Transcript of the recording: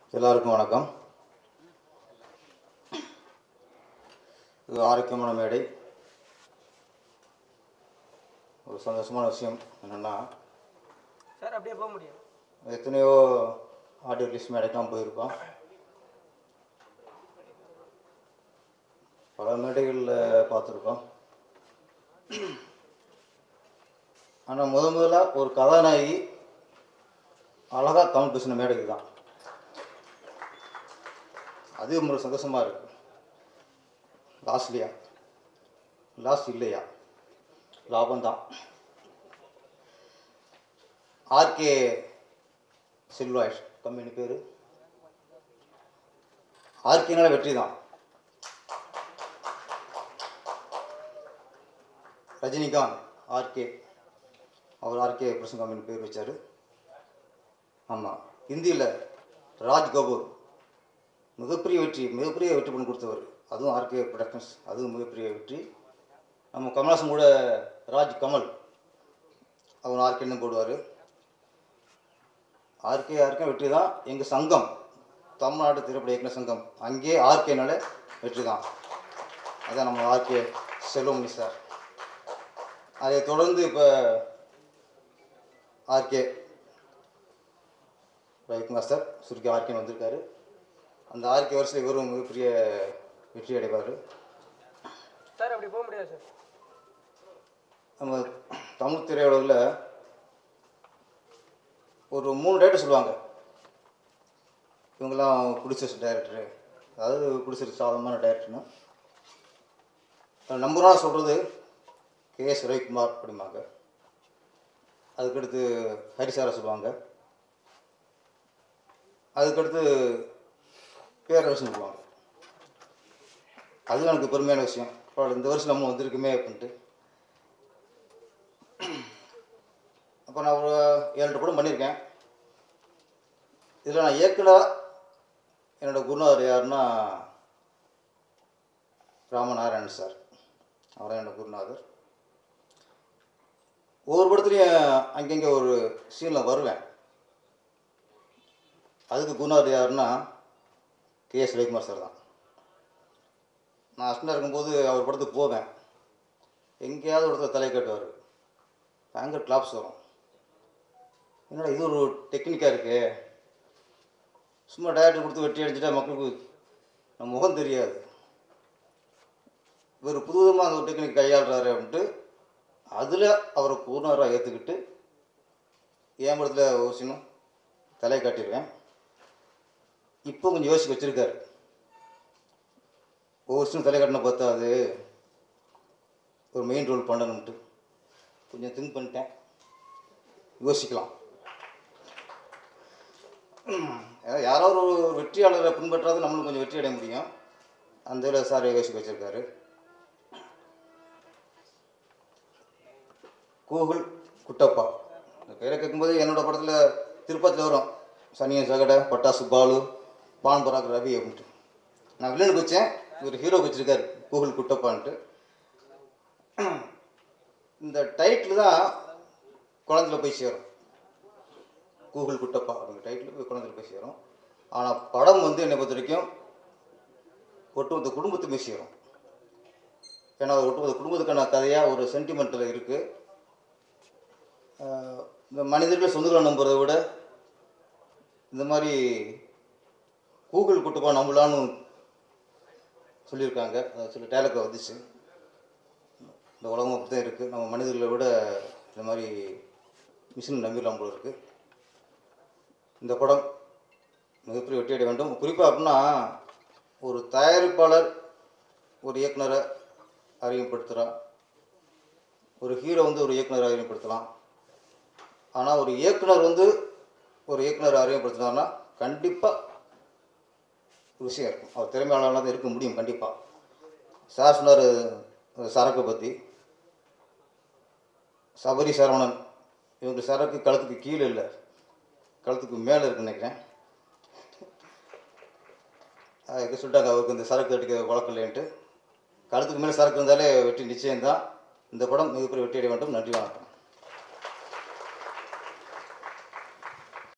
எல்லாருக்கும் வணக்கம் இது ஆரோக்கியமான மேடை ஒரு சந்தோஷமான விஷயம் என்னென்னா சார் அப்படியே போக முடியும் எத்தனையோ ஆடியோ ரிலீஸ் மேடைக்கெலாம் போயிருக்கோம் பல மேடைகளில் பார்த்துருக்கோம் ஆனால் முத முதல்ல ஒரு கதாநாயகி அழகாக தமிழ் பேசின மேடைக்கு தான் அது ஒரு சந்தோஷமாக இருக்கு லாஸ்ட்லையா லாஸ்ட் இல்லையா லாபம்தான் ஆர்கே சில்வாய்ஸ் கம்பெனி பேர் ஆர்கேனால வெற்றி தான் ரஜினிகாந்த் ஆர்கே அவர் ஆர்கே பிரசன் கம்பெனி பேர் வச்சார் ஆமாம் ஹிந்தியில் ராஜ் கபூர் மிகப்பெரிய வெற்றி மிகப்பெரிய வெற்றி பண்ணி கொடுத்தவர் அதுவும் ஆர்கே ப்ரொடக்ஷன்ஸ் அதுவும் மிகப்பெரிய வெற்றி நம்ம கமல்ஹாசன் கூட ராஜ் கமல் அவர் ஆர்கேன்னு போடுவார் ஆர்கே ஆர்கே வெற்றி தான் எங்கள் சங்கம் தமிழ்நாடு திரைப்பட இயக்குனர் சங்கம் அங்கேயே ஆர்கேனால வெற்றி தான் அதான் நம்ம ஆர்கே செல்வமணி சார் அதை தொடர்ந்து இப்போ ஆர்கே ரவிக்குமார் சார் சுருக்கி ஆர்கேன்னு வந்திருக்காரு அந்த ஆர்கே வருஷத்தில் இவரும் மிகப்பெரிய வெற்றி அடைவார் சார் அப்படி போக முடியாது சார் நம்ம தமிழ் திரையுலகில் ஒரு மூணு டேரக்டர் சொல்லுவாங்க இவங்கெல்லாம் பிடிச்ச டைரக்டரு அதாவது பிடிச்ச சாதகமான டைரக்டர்னு நம்பர் ஒன்றா சொல்கிறது கே எஸ் ரவிக்குமார் அப்படிம்பாங்க அதுக்கடுத்து ஹரிசாரா சொல்லுவாங்க அதுக்கடுத்து பேரரசன் சொல்லுவாங்க அது எனக்கு பெருமையான விஷயம் பரவாயில்ல இந்த வருஷம் நம்ம வந்திருக்குமே அப்படின்ட்டு அப்போ நான் ஒரு ஏழு படம் பண்ணியிருக்கேன் இதில் நான் இயக்குனர் என்னோட குருநாதர் யாருன்னா ராமநாராயணன் சார் அவர் தான் என்னோட குருநாதர் ஒவ்வொரு படத்துலையும் அங்கங்கே ஒரு சீனில் வருவேன் அதுக்கு குருநாதர் யாருன்னா கே எஸ் ரவிக்குமார் சார் தான் நான் அஸ்டண்டாக இருக்கும்போது அவர் படத்துக்கு போவேன் எங்கேயாவது ஒரு இடத்துல தலை கட்டுவார் பயங்கர கிளாப்ஸ் வரும் என்னடா இது ஒரு டெக்னிக்காக இருக்கு சும்மா டயட்டு கொடுத்து வெட்டி அடிச்சுட்டா மக்களுக்கு நம்ம முகம் தெரியாது இவர் புதுவிதமாக அந்த ஒரு டெக்னிக் கையாளுறாரு அப்படின்ட்டு அதில் அவரை பூர்ணராக ஏற்றுக்கிட்டு என் படத்தில் ஒரு சின்னம் தலையை காட்டிடுவேன் இப்போ கொஞ்சம் யோசிக்க வச்சுருக்காரு ஒவ்வொரு சின்ன தலை காட்டின பார்த்தாது ஒரு மெயின் ரோல் பண்ணணும்ட்டு கொஞ்சம் திங்க் பண்ணிட்டேன் யோசிக்கலாம் ஏதாவது யாரோ ஒரு வெற்றியாளரை பின்பற்றாது நம்மளும் கொஞ்சம் வெற்றி அடைய முடியும் அந்த இதில் சார் யோசிக்க வச்சுருக்காரு கூகுள் குட்டப்பா இந்த பேரை கேட்கும்போது என்னோட படத்தில் திருப்பத்தில் வரும் சனியன் சகடை பட்டாசு பாலு பான் பராக் ரவி அப்படின்ட்டு நான் வில்லனுக்கு வச்சேன் இவர் ஹீரோக்கு வச்சுருக்காரு கூகுள் குட்டப்பான்ட்டு இந்த டைட்டில் தான் குழந்தைல போய் சேரும் கூகுள் குட்டப்பா அப்படிங்கிற டைட்டில் போய் குழந்தைல போய் சேரும் ஆனால் படம் வந்து என்னை பொறுத்த வரைக்கும் ஒட்டுமொத்த குடும்பத்துக்கு போய் சேரும் ஏன்னா ஒரு ஒட்டுமொத்த குடும்பத்துக்கான கதையாக ஒரு சென்டிமெண்ட்டில் இருக்குது இந்த மனிதர்கள் சொந்தங்களை நம்புறதை விட இந்த மாதிரி கூகுள் குட்டப்பா நம்பலான்னு சொல்லியிருக்காங்க அது சில டேலக்கை வந்துச்சு இந்த உலகம் அப்படி தான் இருக்குது நம்ம மனிதர்களை விட இந்த மாதிரி மிஷின் நம்பிடலாம் போல இருக்குது இந்த படம் மிகப்பெரிய வெற்றி அடைய வேண்டும் குறிப்பாக அப்படின்னா ஒரு தயாரிப்பாளர் ஒரு இயக்குனரை அறிமுகப்படுத்துகிறான் ஒரு ஹீரோ வந்து ஒரு இயக்குனரை அறிமுகப்படுத்தலாம் ஆனால் ஒரு இயக்குனர் வந்து ஒரு இயக்குனரை அறிமுகப்படுத்தினார்னா கண்டிப்பாக விஷயம் இருக்கும் அவர் திறமையாளராக தான் இருக்க முடியும் கண்டிப்பாக சார் சொன்னார் சரக்கை பற்றி சபரி சரவணன் இவங்க சரக்கு கழுத்துக்கு கீழே இல்லை கழுத்துக்கு மேலே இருக்குன்னு நினைக்கிறேன் எங்கே சொல்லிட்டாங்க அவருக்கு இந்த சரக்கு அடிக்க வழக்கம் இல்லைன்ட்டு கழுத்துக்கு மேலே சரக்கு இருந்தாலே வெற்றி நிச்சயம்தான் இந்த படம் மிகப்பெரிய வெற்றி அடைய வேண்டும் நன்றி வணக்கம்